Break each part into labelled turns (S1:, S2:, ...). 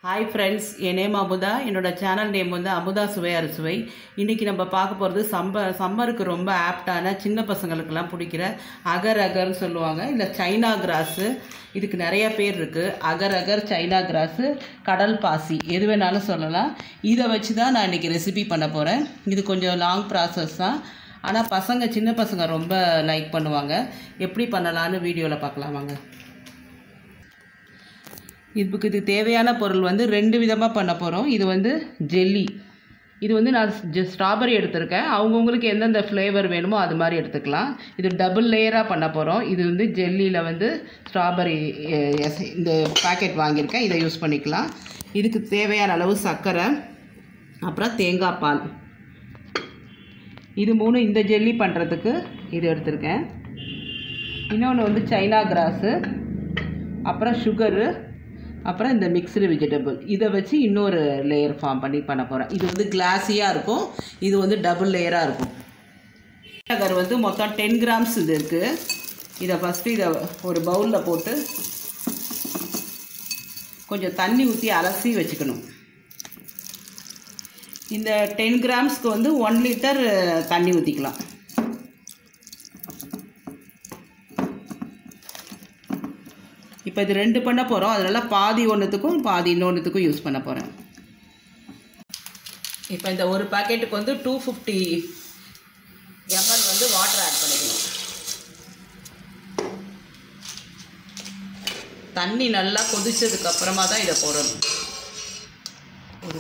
S1: hi friends என் name Amudha என்னோட channel name வந்து அமுதா சுவை அறுசுவை இன்றைக்கி நம்ம பார்க்க போகிறது சம்ப சம்மருக்கு ரொம்ப ஆப்டான சின்ன பசங்களுக்கெல்லாம் பிடிக்கிற அகர் அகர்னு சொல்லுவாங்க இல்லை சைனா கிராஸு இதுக்கு நிறைய பேர் இருக்குது அகர் அகர் சைனா கிராஸு கடல் பாசி எது வேணாலும் சொல்லலாம் இதை வச்சு தான் நான் இன்றைக்கி ரெசிபி பண்ண போகிறேன் இது கொஞ்சம் லாங் ப்ராசஸ் தான் ஆனால் பசங்க சின்ன பசங்க ரொம்ப லைக் பண்ணுவாங்க எப்படி பண்ணலான்னு வீடியோவில் பார்க்கலாம் வாங்க இதுக்கு இது தேவையான பொருள் வந்து ரெண்டு விதமாக பண்ண போகிறோம் இது வந்து ஜெல்லி இது வந்து நான் ஸ்ட்ராபெரி எடுத்திருக்கேன் அவங்கவுங்களுக்கு எந்தெந்த ஃப்ளேவர் வேணுமோ அது மாதிரி எடுத்துக்கலாம் இது டபுள் லேயராக பண்ண போகிறோம் இது வந்து ஜெல்லியில் வந்து ஸ்ட்ராபெரி இந்த பேக்கெட் வாங்கியிருக்கேன் இதை யூஸ் பண்ணிக்கலாம் இதுக்கு தேவையான அளவு சர்க்கரை அப்புறம் தேங்காய் பால் இது மூணு இந்த ஜெல்லி பண்ணுறதுக்கு இது எடுத்திருக்கேன் இன்னொன்று வந்து சைனா கிராஸு அப்புறம் சுகரு அப்புறம் இந்த மிக்சடு வெஜிடபிள் இதை வச்சு இன்னொரு லேயர் ஃபார்ம் பண்ணி பண்ண போகிறேன் இது வந்து கிளாஸியாக இருக்கும் இது வந்து டபுள் லேயராக இருக்கும் அகர் வந்து மொத்தம் டென் கிராம்ஸ் இது இருக்குது இதை ஃபஸ்ட்டு இதை ஒரு பவுலில் போட்டு கொஞ்சம் தண்ணி ஊற்றி அலசி வச்சுக்கணும் இந்த டென் கிராம்ஸ்க்கு வந்து ஒன் லிட்டர் தண்ணி ஊற்றிக்கலாம் இப்போ இது ரெண்டு பண்ண போகிறோம் அதனால் பாதி ஒன்றுத்துக்கும் பாதி இன்னொன்றுத்துக்கும் யூஸ் பண்ண போகிறேன் இப்போ இந்த ஒரு பாக்கெட்டுக்கு வந்து டூ ஃபிஃப்டி எம்எல் வந்து வாட்டர் ஆட் பண்ணிக்கணும் தண்ணி நல்லா கொதிச்சதுக்கு அப்புறமா தான் இதை போடணும் ஒரு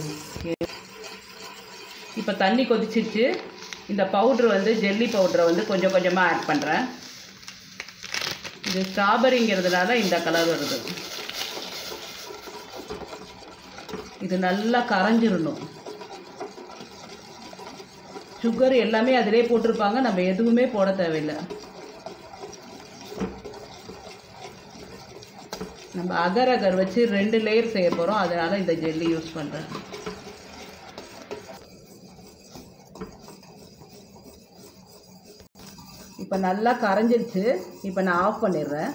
S1: இப்போ தண்ணி கொதிச்சிருச்சு இந்த பவுட்ரு வந்து ஜெல்லி பவுட்ரை வந்து கொஞ்சம் கொஞ்சமாக ஆட் பண்ணுறேன் இது ஸ்ட்ராபெரிங்கிறதுனால இந்த கலர் வருது இது நல்லா கரைஞ்சிடணும் சுகர் எல்லாமே அதிலே போட்டிருப்பாங்க நம்ம எதுவுமே போட தேவையில்லை நம்ம அகர் அகர் வச்சு ரெண்டு லேயர் செய்ய போகிறோம் அதனால் இந்த ஜெல்லி யூஸ் பண்ணுறேன் இப்போ நல்லா கரைஞ்சிருச்சு இப்போ நான் ஆஃப் பண்ணிடுறேன்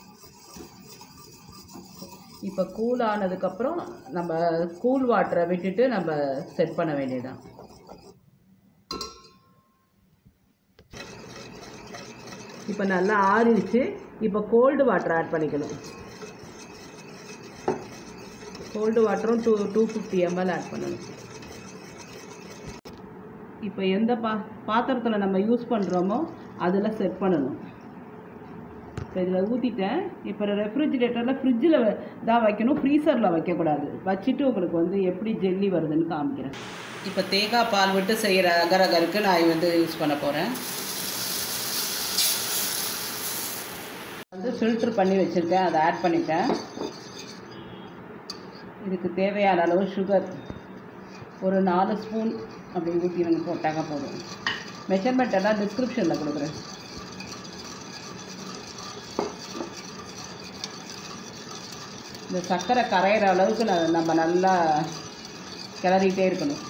S1: இப்போ கூல் ஆனதுக்கப்புறம் நம்ம கூல் வாட்டரை விட்டுட்டு நம்ம செட் பண்ண வேண்டியதான் இப்போ நல்லா ஆறிடுச்சு இப்போ கோல்டு வாட்டர் ஆட் பண்ணிக்கணும் கோல்டு வாட்டரும் two two fifty ML add பண்ணணும் இப்போ எந்த பா பாத்திரத்தில் நம்ம யூஸ் பண்ணுறோமோ அதில் செட் பண்ணணும் இப்போ இதில் ஊற்றிட்டேன் இப்போ ரெஃப்ரிஜிரேட்டரில் ஃப்ரிட்ஜில் தான் வைக்கணும் ஃப்ரீசரில் வைக்கக்கூடாது வச்சுட்டு உங்களுக்கு வந்து எப்படி ஜெல்லி வருதுன்னு காமிக்கிறேன் இப்போ தேங்காய் பால் விட்டு செய்கிற அகர் அகருக்கு நான் வந்து யூஸ் பண்ண போகிறேன் வந்து ஃபில்ட்ரு பண்ணி வச்சுருக்கேன் அதை ஆட் பண்ணிட்டேன் இதுக்கு தேவையான அளவு சுகர் ஒரு நாலு ஸ்பூன் அப்படி ஊற்றி நாங்கள் போட்டாங்க போதும் மெஷர்மெண்ட் எல்லாம் டிஸ்கிரிப்ஷனில் கொடுக்குறேன் இந்த சர்க்கரை கரையிற அளவுக்கு நான் நம்ம நல்லா கிளறிட்டே இருக்கணும்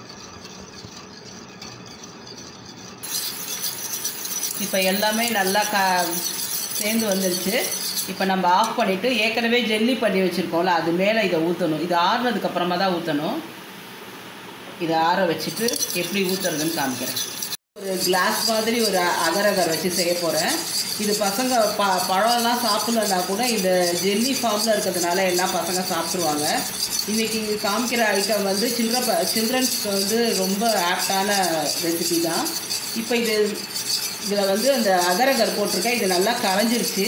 S1: இப்போ எல்லாமே நல்லா க சேர்ந்து வந்துருச்சு இப்போ நம்ம ஆஃப் பண்ணிவிட்டு ஏற்கனவே ஜெல்லி பண்ணி வச்சுருக்கோம்ல அது மேலே இதை ஊற்றணும் இது ஆறுனதுக்கப்புறமா தான் ஊற்றணும் இதை ஆற வச்சுட்டு எப்படி ஊற்றுறதுன்னு காமிக்கிறேன் ஒரு கிளாஸ் மாதிரி ஒரு அகர் அகர் வச்சு செய்ய போகிறேன் இது பசங்க ப பழம்லாம் சாப்பிட்லன்னா கூட இந்த ஜெல்லி ஃபார்மில் இருக்கிறதுனால எல்லாம் பசங்க சாப்பிட்ருவாங்க இன்றைக்கி காமிக்கிற ஐட்டம் வந்து சில்ட்ர சில்ட்ரன்ஸ்க்கு வந்து ரொம்ப ஆப்டான ரெசிபி தான் இப்போ இது இதில் வந்து அந்த அகர் அகர் போட்டிருக்கேன் இது நல்லா கரைஞ்சிருச்சு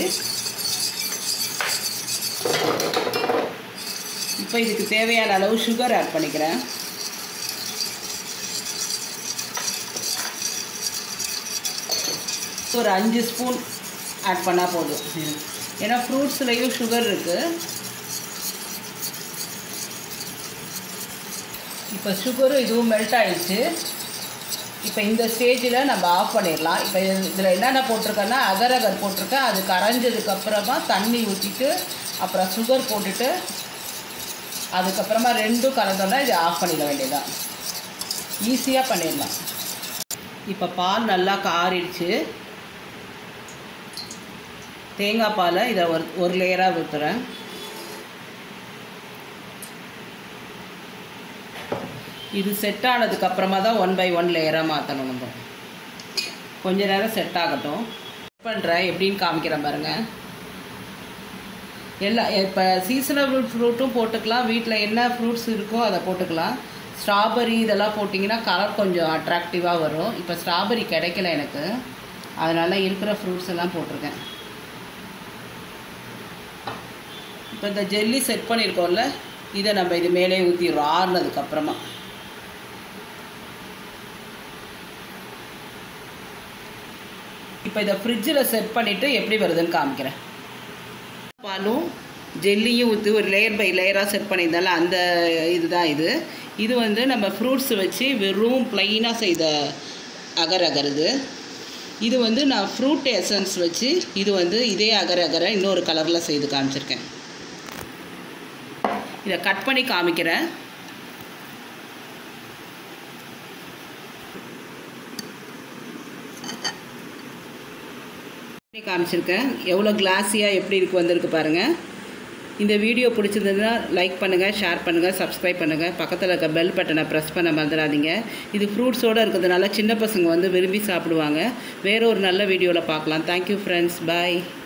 S1: இப்போ இதுக்கு தேவையான அளவு சுகர் ஆட் பண்ணிக்கிறேன் ஒரு அஞ்சு ஸ்பூன் ஆட் பண்ணால் போதும் ஏன்னா ஃப்ரூட்ஸ்லேயும் சுகர் இருக்குது இப்போ சுகரும் இதுவும் மெல்ட் ஆயிடுச்சு இப்போ இந்த ஸ்டேஜில் நம்ம ஆஃப் பண்ணிடலாம் இப்போ இதில் என்னென்ன போட்டிருக்கேன்னா அகர் அகர் போட்டிருக்கேன் அது கரைஞ்சதுக்கப்புறமா தண்ணி ஊற்றிட்டு அப்புறம் சுகர் போட்டுட்டு அதுக்கப்புறமா ரெண்டும் கலந்தோன்னா இதை ஆஃப் பண்ணிட வேண்டியதான் ஈஸியாக பண்ணிடலாம் இப்போ பால் நல்லா காறிடுச்சு தேங்காய் பாலை இதை ஒரு ஒரு லேயராக ஊற்றுறேன் இது செட் ஆனதுக்கப்புறமா தான் ஒன் பை ஒன் லேயராக மாற்றணும் நம்ம கொஞ்ச நேரம் செட் ஆகட்டும் பண்ணுறேன் எப்படின்னு காமிக்கிறேன் பாருங்கள் எல்லா இப்போ சீசனபிள் ஃப்ரூட்டும் போட்டுக்கலாம் வீட்டில் என்ன ஃப்ரூட்ஸ் இருக்கோ அதை போட்டுக்கலாம் ஸ்ட்ராபெரி இதெல்லாம் போட்டிங்கன்னா கலர் கொஞ்சம் அட்ராக்டிவாக வரும் இப்போ ஸ்ட்ராபெரி கிடைக்கல எனக்கு அதனால் இருக்கிற ஃப்ரூட்ஸ் எல்லாம் போட்டிருக்கேன் இப்போ இந்த ஜெல்லி செட் பண்ணியிருக்கோம்ல இதை நம்ம இது மேலே ஊற்றிடுறோம் ஆறுனதுக்கப்புறமா இப்போ இதை ஃப்ரிட்ஜில் செட் பண்ணிவிட்டு எப்படி வருதுன்னு காமிக்கிறேன் பாலும் ஜெல்லியும் ஊற்றி ஒரு லேயர் பை லேயராக செட் பண்ணியிருந்தால அந்த இதுதான் இது இது வந்து நம்ம ஃப்ரூட்ஸ் வச்சு வெறும் ப்ளைனாக செய்த அகர் அகர் இது இது வந்து நான் ஃப்ரூட் எசன்ஸ் வச்சு இது வந்து இதே அகர் அகரை இன்னொரு கலரில் செய்து காமிச்சிருக்கேன் இதை கட் பண்ணி காமிக்கிறேன் பண்ணி காமிச்சிருக்கேன் எவ்வளோ கிளாஸியாக எப்படி இருக்கு வந்திருக்கு பாருங்கள் இந்த வீடியோ பிடிச்சிருந்ததுன்னா லைக் பண்ணுங்கள் ஷேர் பண்ணுங்கள் சப்ஸ்கிரைப் பண்ணுங்கள் பக்கத்தில் இருக்க பெல் பட்டனை ப்ரெஸ் பண்ண மறந்துடாதீங்க இது ஃப்ரூட்ஸோடு இருக்கிறதுனால சின்ன பசங்க வந்து விரும்பி சாப்பிடுவாங்க வேற ஒரு நல்ல வீடியோவில் பார்க்கலாம் தேங்க்யூ ஃப்ரெண்ட்ஸ் பாய்